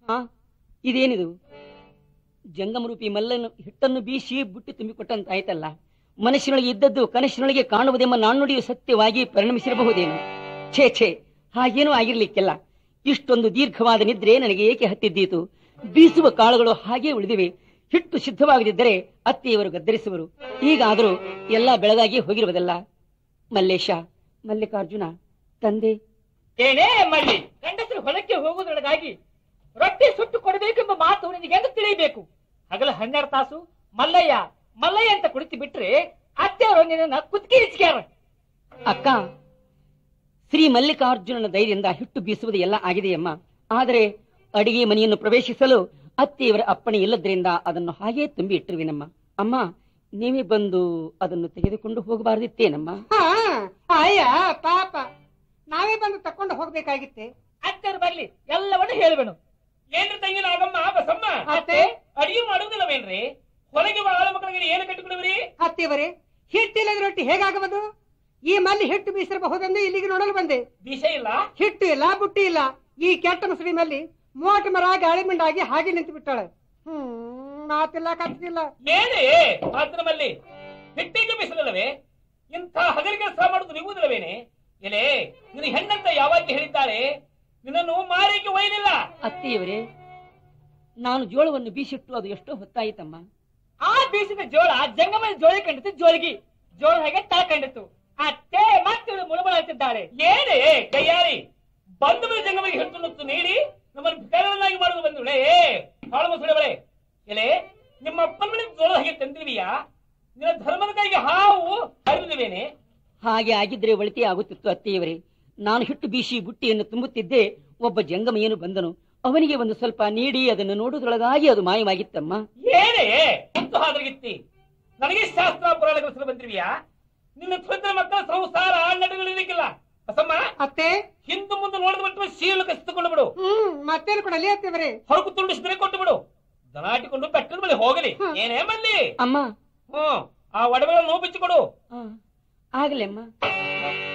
ಆ ಇದೇನಿದು ಜಂಗಮರೂಪಿ ಮಲ್ಲನ್ನು ಹಿಟ್ಟನ್ನು ಬೀಸಿ ಬುಟ್ಟಿ ತುಂಬಿಕೊಟ್ಟಂತಾಯ್ತಲ್ಲ ಮನಸ್ಸಿನೊಳಗೆ ಇದ್ದದ್ದು ಕನಸಿನೊಳಗೆ ಕಾಣುವುದೆಂಬ ನಾಣ್ಣುಡಿಯು ಸತ್ಯವಾಗಿ ಪರಿಣಮಿಸಿರಬಹುದೇನು ಛೇ ಛೇ ಹಾಗೇನೂ ಆಗಿರ್ಲಿಕ್ಕೆಲ್ಲ ಇಷ್ಟೊಂದು ದೀರ್ಘವಾದ ನಿದ್ರೆ ನನಗೆ ಏಕೆ ಹತ್ತಿದ್ದೀತು ಬೀಸುವ ಕಾಳುಗಳು ಹಾಗೇ ಉಳಿದಿವೆ ಹಿಟ್ಟು ಸಿದ್ಧವಾಗದಿದ್ದರೆ ಅತ್ತೆಯವರು ಗದ್ದರಿಸುವರು ಈಗಾದರೂ ಎಲ್ಲ ಬೆಳಗಾಗಿ ಹೋಗಿರುವುದಲ್ಲ ಮಲ್ಲೇಶ ಮಲ್ಲಿಕಾರ್ಜುನ ತಂದೆ ಏನೇ ಮಳ್ಳಿ ಗಂಡಸರು ಹೊಲಕ್ಕೆ ಹೋಗುವುದರೊಳಗಾಗಿ ರೊಟ್ಟಿ ಸುಟ್ಟು ಕೊಡಬೇಕೆಂಬ ಮಾತು ನಿನಗೆ ಎಂದು ತಿಳಿಯಬೇಕು ಹಗಲು ಹನ್ನೆರಡು ತಾಸು ಮಲ್ಲಯ್ಯ ಮಲ್ಲಯ್ಯ ಅಂತ ಕುಳಿತು ಬಿಟ್ರೆ ಅತ್ತೆಯವರು ನಿನ್ನ ಕುತ್ತಿಗೆ ಇಚ್ಕ್ಯಾರ ಅಕ್ಕ ಶ್ರೀ ಮಲ್ಲಿಕಾರ್ಜುನನ ಧೈರ್ಯದಿಂದ ಹಿಟ್ಟು ಬೀಸುವುದು ಎಲ್ಲ ಆಗಿದೆಯಮ್ಮ ಆದರೆ ಅಡಿಗೆ ಮನೆಯನ್ನು ಪ್ರವೇಶಿಸಲು ಅತ್ತೆಯವರ ಅಪ್ಪಣೆ ಇಲ್ಲದ್ರಿಂದ ಅದನ್ನು ಹಾಗೇ ತುಂಬಿ ಇಟ್ಟಿರುವಿನಮ್ಮ ಅಮ್ಮ ನೀವೇ ಬಂದು ಅದನ್ನು ತೆಗೆದುಕೊಂಡು ಹೋಗಬಾರದಿತ್ತೇನಮ್ಮ ಹಾ ಅಯ್ಯ ಪಾಪ ನಾವೇ ಬಂದು ತಕೊಂಡು ಹೋಗ್ಬೇಕಾಗಿತ್ತೆ ಅತ್ತೆಯವರು ಬರ್ಲಿ ಎಲ್ಲವನ್ನು ಹೇಳುವೆನು ಏನ್ರಿ ತಂಗಿ ನಾಗಮ್ಮ ಬಸಮ್ಮ ಅತ್ತೆ ಅಡಿಗೆ ಮಾಡುದಿಲ್ಲವೇನ್ರಿ ಹೊರಗೆ ಬಾಳ ಮಕ್ಕಳಿಗೆ ಏನು ಕಟ್ಟಿಕೊಡುವ್ರಿ ಅತ್ತೆಯವರೇ ಹಿಟ್ಟಿಲ್ಲದ ರೊಟ್ಟಿ ಹೇಗಾಗಬಹುದು ಈ ಮಲ್ಲಿ ಹಿಟ್ಟು ಬೀಸಿರಬಹುದೆಂದು ಇಲ್ಲಿಗೆ ನೋಡಲು ಬಂದೆ ವಿಷ ಇಲ್ಲ ಹಿಟ್ಟು ಇಲ್ಲ ಬುಟ್ಟಿ ಇಲ್ಲ ಈ ಕೆಟ್ಟ ಮುಸುಡಿ ಮಲ್ಲಿ ಮೋಟ ಮರ ಗಾಳಿ ಮಿಂಡಾಗಿ ಹಾಗೆ ನಿಂತು ಬಿಟ್ಟಾಳೆ ಹ್ಮ್ ಮಾತಿಲ್ಲ ಕತ್ತಿಲ್ಲ ಏನೇ ಮಾತ್ರಮಲ್ಲಿ ಹಿಟ್ಟಿಗೆ ಬಿಸಿಲಲ್ಲವೇ ಇಂಥ ಹಗಲಿಗೆ ಕೆಲಸ ಮಾಡುದು ನಿಗುವುದಿಲ್ಲವೇನೆ ಎಲೆ ನಿನ್ನ ಹೆಣ್ಣಂತ ಯಾವಾಗ ಹೇಳಿದ್ದಾರೆ ನಿನ್ನನ್ನು ಮಾರಿಗೆ ಒಯ್ಯಲಿಲ್ಲ ಅತ್ತೆಯವರೇ ನಾನು ಜೋಳವನ್ನು ಬೀಸಿಟ್ಟು ಅದು ಎಷ್ಟೋ ಹೊತ್ತಾಯಿತಮ್ಮ ಆ ಬೀಸಿದ ಜೋಳ ಜಂಗಮನ ಜೋಳ ಕಂಡಿತು ಜೋಳಿಗಿ ಜೋಳ ಹಾಗೆ ತಳ ಕಂಡಿತು ಅತ್ತೆ ಮತ್ತೆ ಮುಳುಬಳಾಗ್ತಿದ್ದಾಳೆ ಏನೇ ಕೈಯಾರಿ ಬಂದ ಮೇಲೆ ಜಂಗಮಗೆ ಹಿಟ್ಟು ನೀಡಿ ನಮ್ಮನ್ನು ಬೇರೆಯನ್ನಾಗಿ ಮಾಡುದು ಬಂದು ಏ ಹಾಳು ಮುಸುಳವಳೆ ಎಲೆ ನಿಮ್ಮ ಅಪ್ಪನ ಮನೆ ಜೋಳ ಹಾಗೆ ತಂದಿದೀಯಾ ನಿನ್ನ ಧರ್ಮದ ಕೈಗೆ ಹಾವು ಹರಿದಿವೇನೆ ಹಾಗೆ ಆಗಿದ್ರೆ ಒಳಿತೇ ಆಗುತ್ತಿತ್ತು ಅತ್ತೆಯವರೇ ನಾನು ಹಿಟ್ಟು ಬೀಸಿ ಬುಟ್ಟಿಯನ್ನು ತುಂಬುತ್ತಿದ್ದೆ ಒಬ್ಬ ಜಂಗಮಯ್ಯನು ಬಂದನು ಅವನಿಗೆ ಒಂದು ಸ್ವಲ್ಪ ನೀಡಿ ಅದನ್ನು ನೋಡುವುದರೊಳಗಾಗಿ ಅದು ಮಾಯವಾಗಿತ್ತಮ್ಮ ಏನೇ ಮುತ್ತು ಹಾದ್ರಗಿತ್ತಿ ನನಗೆ ಶಾಸ್ತ್ರ ಪುರಾಣ ಕಲಿಸಲು ಬಂದಿರುವಿಯಾ ನಿನ್ನ ತ್ವರಿತ ಮಕ್ಕಳ ಸಂಸಾರ ನಡೆಗಳಿರ್ಲಿಕ್ಕಿಲ್ಲ ಬಸಮ್ಮ ಅತ್ತೆ ಹಿಂದು ಮುಂದೆ ನೋಡಿದ ಮಟ್ಟ ಶೀಲ ಕಸಿದುಕೊಂಡು ಬಿಡು ಹ್ಮ್ ಮತ್ತೇನು ಕೊಡಲಿ ಅತ್ತೆಯವರೇ ಹೊರಕು ತುಂಡಿಸಿದ್ರೆ ಕೊಟ್ಟು ಬಿಡು ದನಾಟಿಕೊಂಡು ಬೆಟ್ಟದ ಮೇಲೆ ಹೋಗಲಿ ಏನೇ ಮಲ್ಲಿ ಅಮ್ಮ ಹ್ಮ್ ಆ ಒಡವೆಗಳನ್ನು ಬಿಚ್ಚಿಕೊಡು ಆ, ಆಗಲೇ ಅಮ್ಮ